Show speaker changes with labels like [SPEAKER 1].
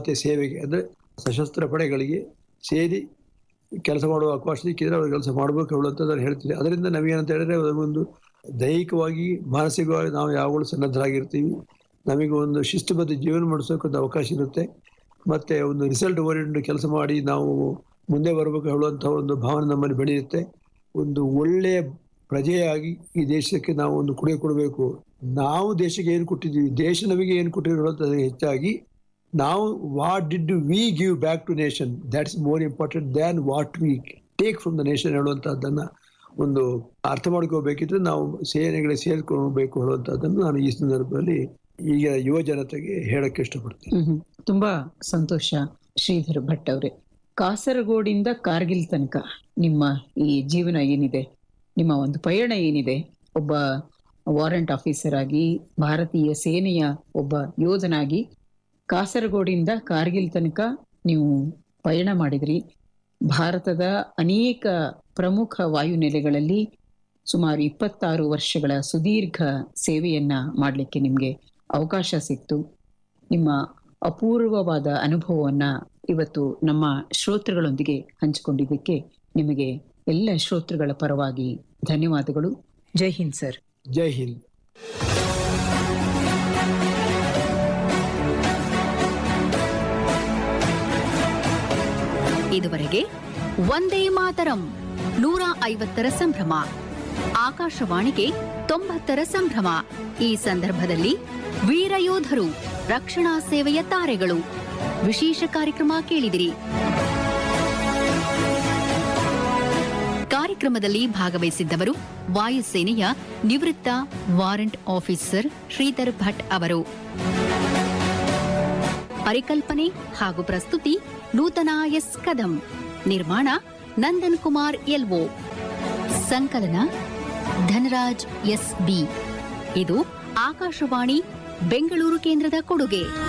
[SPEAKER 1] ಮತ್ತೆ ಸೇವೆಗೆ ಅಂದರೆ ಸಶಸ್ತ್ರ ಪಡೆಗಳಿಗೆ ಸೇರಿ ಕೆಲಸ ಮಾಡುವ ಅವಕಾಶ ಸಿಕ್ಕಿದ್ರೆ ಅವ್ರು ಕೆಲಸ ಮಾಡಬೇಕು ಹೇಳುವಂಥದ್ದು ಹೇಳ್ತೀನಿ ಅದರಿಂದ ನಮಗೇನಂತ ಹೇಳಿದ್ರೆ ಒಂದು ದೈಹಿಕವಾಗಿ ಮಾನಸಿಕವಾಗಿ ನಾವು ಯಾವಾಗಲೂ ಸನ್ನದ್ಧರಾಗಿರ್ತೀವಿ ನಮಗೆ ಒಂದು ಶಿಸ್ತುಬದ್ಧ ಜೀವನ ಮಾಡಿಸೋಕೆ ಒಂದು ಅವಕಾಶ ಇರುತ್ತೆ ಮತ್ತೆ ಒಂದು ರಿಸಲ್ಟ್ ಓರಿಯೆಂಟ್ ಕೆಲಸ ಮಾಡಿ ನಾವು ಮುಂದೆ ಬರಬೇಕು ಹೇಳುವಂಥ ಒಂದು ಭಾವನೆ ನಮ್ಮಲ್ಲಿ ಬೆಳೆಯುತ್ತೆ ಒಂದು ಒಳ್ಳೆಯ ಪ್ರಜೆಯಾಗಿ ಈ ದೇಶಕ್ಕೆ ನಾವು ಒಂದು ಕೊಡುಗೆ ಕೊಡಬೇಕು ನಾವು ದೇಶಕ್ಕೆ ಏನು ಕೊಟ್ಟಿದ್ದೀವಿ ದೇಶ ನಮಗೆ ಏನು ಕೊಟ್ಟಿರುವಂಥದ್ದು ಹೆಚ್ಚಾಗಿ ನಾವು what did we give back to nation that's more important than what we take from the nation ಹೇಳುವಂಥದ್ದನ್ನು ಒಂದು ಅರ್ಥ ಮಾಡ್ಕೋಬೇಕಿದ್ರೆ ನಾವು ಸೇನೆಗಳಿಗೆ ಸೇರ್ಕೊಳ್ಬೇಕು ಹೇಳುವಂಥದ್ದನ್ನು ನಾನು ಈ ಸಂದರ್ಭದಲ್ಲಿ ಈಗ ಯುವ ಜನತೆಗೆ ಹೇಳಕ್ಕೆ ಇಷ್ಟಪಡ್ತೀನಿ
[SPEAKER 2] ಹ್ಮ್ ತುಂಬಾ ಸಂತೋಷ ಶ್ರೀಧರ್ ಭಟ್ ಅವರೇ ಕಾಸರಗೋಡಿಂದ ಕಾರ್ಗಿಲ್ ತನಕ ನಿಮ್ಮ ಈ ಜೀವನ ಏನಿದೆ ನಿಮ್ಮ ಒಂದು ಪಯಣ ಏನಿದೆ ಒಬ್ಬ ವಾರೆಂಟ್ ಆಫೀಸರ್ ಆಗಿ ಭಾರತೀಯ ಸೇನೆಯ ಒಬ್ಬ ಯೋಧನಾಗಿ ಕಾಸರಗೋಡಿಂದ ಕಾರ್ಗಿಲ್ ತನಕ ನೀವು ಪಯಣ ಮಾಡಿದ್ರಿ ಭಾರತದ ಅನೇಕ ಪ್ರಮುಖ ವಾಯುನೆಲೆಗಳಲ್ಲಿ ಸುಮಾರು ಇಪ್ಪತ್ತಾರು ವರ್ಷಗಳ ಸುದೀರ್ಘ ಸೇವೆಯನ್ನ ಮಾಡಲಿಕ್ಕೆ ನಿಮಗೆ ಅವಕಾಶ ಸಿಕ್ತು ನಿಮ್ಮ ಅಪೂರ್ವವಾದ ಅನುಭವವನ್ನ ಇವತ್ತು ನಮ್ಮ ಶ್ರೋತೃಗಳೊಂದಿಗೆ ಹಂಚಿಕೊಂಡಿದ್ದಕ್ಕೆ ನಿಮಗೆ ಎಲ್ಲ ಶ್ರೋತೃಗಳ ಪರವಾಗಿ ಧನ್ಯವಾದಗಳು ಜೈ ಹಿಂದ್ ಸರ್
[SPEAKER 1] ಜೈ ಹಿಂದ್
[SPEAKER 3] ಇದುವರೆಗೆ ಒಂದೇ ಮಾತರಂ ನೂರ ಐವತ್ತರ ಸಂಭ್ರಮ ಆಕಾಶವಾಣಿಗೆ ತೊಂಬತ್ತರ ಸಂಭ್ರಮ ಈ ಸಂದರ್ಭದಲ್ಲಿ ವೀರಯೋಧರು ರಕ್ಷಣಾ ಸೇವೆಯ ತಾರೆಗಳು ವಿಶೇಷ ಕಾರ್ಯಕ್ರಮ ಕೇಳಿದಿರಿ ಕಾರ್ಯಕ್ರಮದಲ್ಲಿ ಭಾಗವಹಿಸಿದ್ದವರು ವಾಯುಸೇನೆಯ ನಿವೃತ್ತ ವಾರೆಂಟ್ ಆಫೀಸರ್ ಶ್ರೀಧರ್ ಭಟ್ ಅವರು ಪರಿಕಲ್ಪನೆ ಹಾಗೂ ಪ್ರಸ್ತುತಿ ನೂತನ ಎಸ್ ಕದಂ ನಿರ್ಮಾಣ ನಂದನ್ ಕುಮಾರ್ ಎಲ್ಒ ಸಂಕಲನ ಧನರಾಜ್ ಎಸ್ ಬಿ ಇದು ಆಕಾಶವಾಣಿ ಬೆಂಗಳೂರು ಕೇಂದ್ರದ ಕೊಡುಗೆ